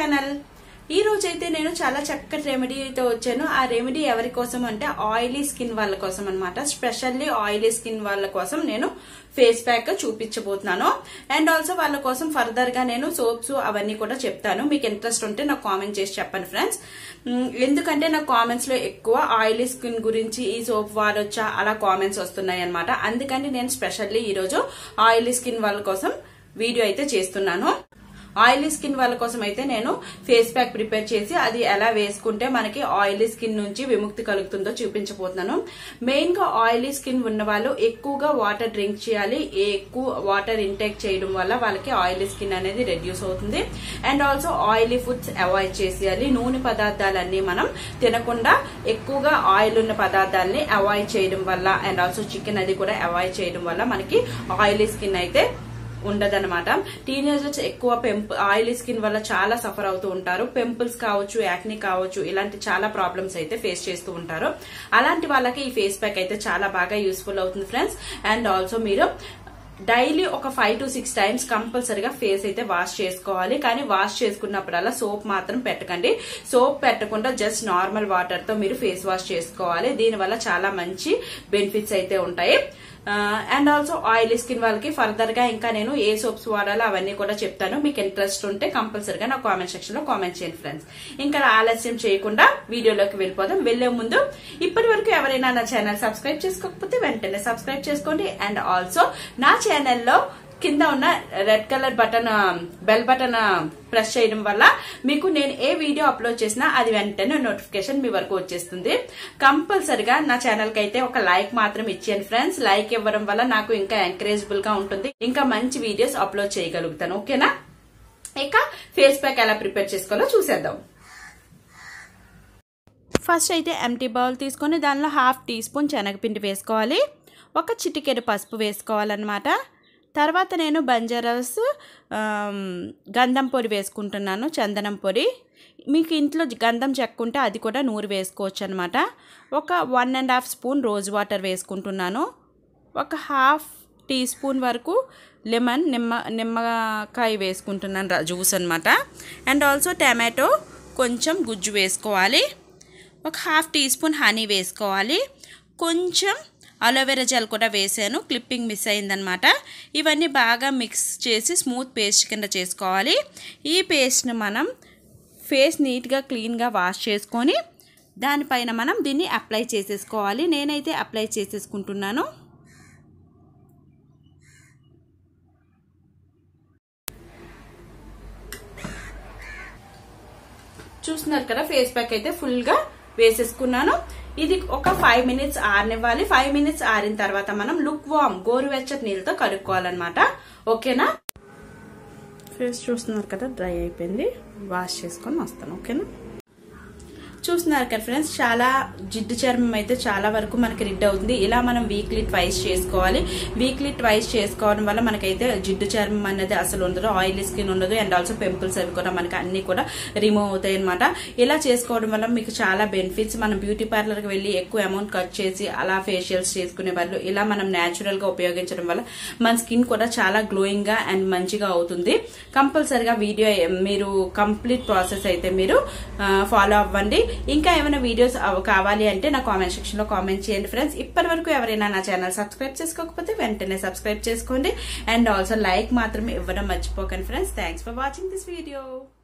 channel ఈ రోజు అయితే నేను చాలా చక్కటి రెమెడీతో వచ్చాను ఆ రెమెడీ ఎవరి కోసం అంటే ఆయిలీ స్కిన్ వాళ్ళ కోసం అనమాట స్పెషల్లీ ఆయిలీ స్కిన్ వాళ్ళ కోసం నేను ఫేస్ ప్యాక్ చూపించబోతున్నాను అండ్ ఆల్సో వాళ్ళ కోసం ఫర్దర్ గా నేను సోప్స్ అవన్నీ కూడా చెప్తాను మీకు ఇంట్రెస్ట్ ఉంటే నాకు కామెంట్ చేసి చెప్పండి ఫ్రెండ్స్ మ్, ఎందుకంటే నాకు కామెంట్స్ లో ఎక్కువ ఆయిలీ స్కిన్ గురించి ఈ సోప్ వాడొచ్చా అలా కామెంట్స్ వస్తున్నాయి అనమాట అందుకని నేను స్పెషల్లీ ఈ రోజు ఆయిలీ స్కిన్ వాళ్ళ కోసం వీడియో అయితే చేస్తున్నాను ఆయిలీ స్కిన్ వాళ్ళ కోసం అయితే నేను ఫేస్ ప్యాక్ ప్రిపేర్ చేసి అది ఎలా వేసుకుంటే మనకి ఆయిలీ స్కిన్ నుంచి విముక్తి కలుగుతుందో చూపించబోతున్నాను మెయిన్ గా ఆయిలీ స్కిన్ ఉన్న వాళ్ళు ఎక్కువగా వాటర్ డ్రింక్ చేయాలి ఎక్కువ వాటర్ ఇంటేక్ చేయడం వల్ల వాళ్ళకి ఆయిలీ స్కిన్ అనేది రెడ్యూస్ అవుతుంది and also oily foods avoid చేసేయాలి నూనె పదార్థాలన్నీ మనం తినకుండా ఎక్కువగా ఆయిల్ ఉన్న పదార్థాలని అవాయిడ్ చేయడం వల్ల అండ్ ఆల్సో చికెన్ అది కూడా అవాయిడ్ చేయడం వల్ల మనకి ఆయిలీ స్కిన్ అయితే ఉండదన్నమాట టీనేజర్స్ ఎక్కువ పెంప్ ఆయిలీ స్కిన్ వల్ల చాలా సఫర్ అవుతూ ఉంటారు పింపుల్స్ కావచ్చు యాక్ని కావచ్చు ఇలాంటి చాలా ప్రాబ్లమ్స్ అయితే ఫేస్ చేస్తూ ఉంటారు అలాంటి వాళ్ళకి ఈ ఫేస్ ప్యాక్ అయితే చాలా బాగా యూస్ఫుల్ అవుతుంది ఫ్రెండ్స్ అండ్ ఆల్సో మీరు డైలీ ఒక ఫైవ్ టు సిక్స్ టైమ్స్ కంపల్సరీగా ఫేస్ అయితే వాష్ చేసుకోవాలి కానీ వాష్ చేసుకున్నప్పుడల్లా సోప్ మాత్రం పెట్టకండి సోప్ పెట్టకుండా జస్ట్ నార్మల్ వాటర్ తో మీరు ఫేస్ వాష్ చేసుకోవాలి దీనివల్ల చాలా మంచి బెనిఫిట్స్ అయితే ఉంటాయి అండ్ ఆల్సో ఆయిలీ స్కిన్ వాళ్ళకి ఫర్దర్ గా ఇంకా నేను ఏ సోప్స్ వాడాలో అవన్నీ కూడా చెప్తాను మీకు ఇంట్రెస్ట్ ఉంటే కంపల్సరీగా నా కామెంట్ సెక్షన్ లో కామెంట్ చేయండి ఫ్రెండ్స్ ఇంకా ఆలస్యం చేయకుండా వీడియోలోకి వెళ్ళిపోదాం వెళ్లే ముందు ఇప్పటి వరకు ఎవరైనా నా ఛానల్ సబ్స్క్రైబ్ చేసుకోకపోతే వెంటనే సబ్స్క్రైబ్ చేసుకోండి అండ్ ఆల్సో నా ఛానల్లో కింద ఉన్న red colour button bell button press చేయడం వల్ల మీకు నేను ఏ వీడియో అప్లోడ్ చేసినా అది వెంటనే నోటిఫికేషన్ మీ వరకు వచ్చేస్తుంది కంపల్సరిగా నా ఛానల్ కి అయితే ఒక లైక్ మాత్రం ఇచ్చేయండి ఫ్రెండ్స్ లైక్ ఇవ్వడం వల్ల నాకు ఇంకా ఎంకరేజబుల్ గా ఉంటుంది ఇంకా మంచి వీడియోస్ అప్లోడ్ చేయగలుగుతాను ఓకేనా ఇక ఫేస్ ప్యాక్ ఎలా ప్రిపేర్ చేసుకోవాలో చూసేద్దాం ఫస్ట్ అయితే ఎంటీ బౌల్ తీసుకొని దానిలో హాఫ్ టీ స్పూన్ శనగపిండి వేసుకోవాలి ఒక చిటికెడు పసుపు వేసుకోవాలన్నమాట తర్వాత నేను బంజారాస్ గంధం పొడి వేసుకుంటున్నాను చందనం పొడి మీకు ఇంట్లో గంధం చెక్కుంటే అది కూడా నూరు వేసుకోవచ్చు అనమాట ఒక one and half spoon rose water వేసుకుంటున్నాను ఒక హాఫ్ టీ స్పూన్ వరకు లెమన్ నిమ్మ నిమ్మకాయ వేసుకుంటున్నాను జ్యూస్ అనమాట అండ్ ఆల్సో టమాటో కొంచెం గుజ్జు వేసుకోవాలి ఒక హాఫ్ టీ స్పూన్ హనీ వేసుకోవాలి కొంచెం అలోవెరా జెల్ కూడా వేసాను క్లిప్పింగ్ మిస్ అయిందనమాట ఇవన్నీ బాగా మిక్స్ చేసి స్మూత్ పేస్ట్ కింద చేసుకోవాలి ఈ పేస్ట్ని మనం ఫేస్ నీట్గా క్లీన్గా వాష్ చేసుకొని దానిపైన మనం దీన్ని అప్లై చేసేసుకోవాలి నేనైతే అప్లై చేసేసుకుంటున్నాను చూస్తున్నారు కదా ఫేస్ ప్యాక్ అయితే ఫుల్గా వేసేసుకున్నాను ఇది ఒక ఫైవ్ మినిట్స్ ఆరనివ్వాలి ఫైవ్ మినిట్స్ ఆరిన తర్వాత మనం లుక్ వామ్ గోరువెచ్చటి నీళ్ళతో కడుక్కోవాలన్నమాట ఓకేనా ఫేస్ చూస్తున్నారు కదా డ్రై అయిపోయింది వాష్ చేసుకొని వస్తాను ఓకేనా చూస్తున్నారు కదా ఫ్రెండ్స్ చాలా జిడ్డు చర్మం అయితే చాలా వరకు మనకి రిడ్ అవుతుంది ఇలా మనం వీక్లీ ట్వైస్ చేసుకోవాలి వీక్లీ ట్వైస్ చేసుకోవడం వల్ల మనకైతే జిడ్డు చర్మం అనేది అసలు ఉండదు ఆయిలీ స్కిన్ ఉండదు అండ్ ఆల్సో పింపుల్స్ అవి కూడా మనకి అన్ని కూడా రిమూవ్ అవుతాయి అనమాట ఇలా చేసుకోవడం వల్ల మీకు చాలా బెనిఫిట్స్ మనం బ్యూటీ పార్లర్కి వెళ్ళి ఎక్కువ అమౌంట్ కట్ చేసి అలా ఫేషియల్స్ చేసుకునే వాళ్ళు ఇలా మనం న్యాచురల్ గా ఉపయోగించడం వల్ల మన స్కిన్ కూడా చాలా గ్లోయింగ్ గా అండ్ మంచిగా అవుతుంది కంపల్సరిగా వీడియో మీరు కంప్లీట్ ప్రాసెస్ అయితే మీరు ఫాలో అవ్వండి ఇంకా ఏమైనా వీడియోస్ కావాలి అంటే నా కామెంట్ సెక్షన్ లో కామెంట్ చేయండి ఫ్రెండ్స్ ఇప్పటి వరకు ఎవరైనా నా ఛానల్ సబ్స్క్రైబ్ చేసుకోకపోతే వెంటనే సబ్స్క్రైబ్ చేసుకోండి అండ్ ఆల్సో లైక్ మాత్రం ఇవ్వడం మర్చిపోకండి friends thanks for watching this video